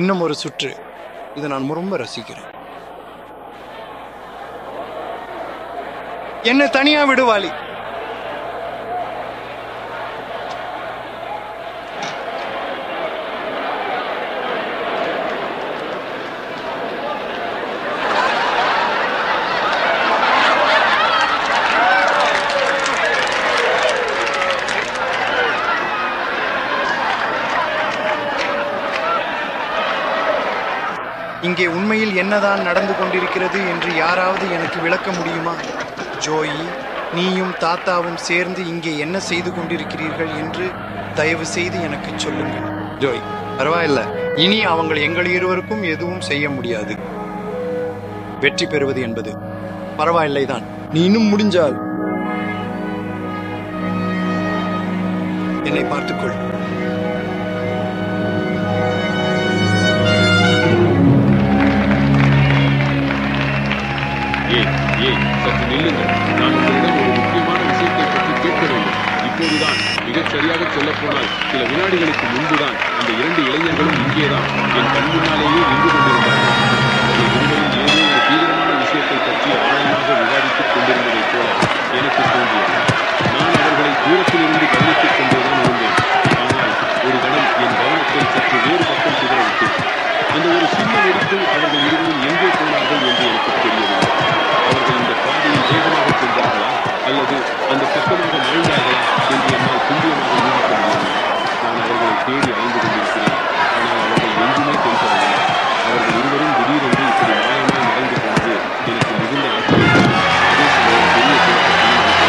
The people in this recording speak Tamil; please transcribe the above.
இன்னும் ஒரு சுற்று இதை நான் ரொம்ப ரசிக்கிறேன் என்ன தனியா விடுவாளி இங்கே உண்மையில் என்னதான் நடந்து கொண்டிருக்கிறது என்று யாராவது எனக்கு விளக்க முடியுமா ஜோயி நீயும் தாத்தாவும் சேர்ந்து இங்கே என்ன செய்து கொண்டிருக்கிறீர்கள் என்று தயவு செய்து எனக்கு சொல்லுங்கள் ஜோய் பரவாயில்ல இனி அவங்கள் எங்கள் இருவருக்கும் எதுவும் செய்ய முடியாது வெற்றி பெறுவது என்பது பரவாயில்லை தான் நீ இன்னும் முடிஞ்சால் என்னை பார்த்துக்கொள் ஏன் ஏன் சற்று நில்லுங்கள் நான் உங்களிடம் ஒரு முக்கியமான விஷயத்தை பற்றி கேட்க வேண்டும் இப்போதுதான் மிகச் சரியாக சொல்லப் போனால் சில வினாடிகளுக்கு முன்புதான் அந்த இரண்டு இளைஞர்களும் இங்கேதான் என் கண் முன்னாலேயே நின்று கொண்டிருந்தார்கள் அவர்கள் இருவரும் ஏதோ ஒரு தீவிரமான விஷயத்தை பற்றி ஆழமாக விவாதித்துக் கொண்டிருந்ததைப் போல எனக்கு தோன்றியது நான் அவர்களை தூரத்தில் இருந்து கவனித்துக் கொண்டேதான் இருந்தேன் ஆனால் ஒரு கணம் என் கவனத்தை சற்று வேறு பக்கம் சிதறவிட்டேன் அந்த ஒரு சின்ன நொடிக்குள் அவர்கள் இருவரும் எங்கே போனார்கள் என்று எனக்கு தெரியவில்லை அவர்கள் இந்த பாதையில் வேகமாக சென்றார்களா அல்லது அந்த பக்கமாக நுழைந்தார்களா என்று என்னால் துல்லியமாக யூகிக்க முடியவில்லை நான் அவர்களை தேடி அலைந்து கொண்டிருக்கிறேன்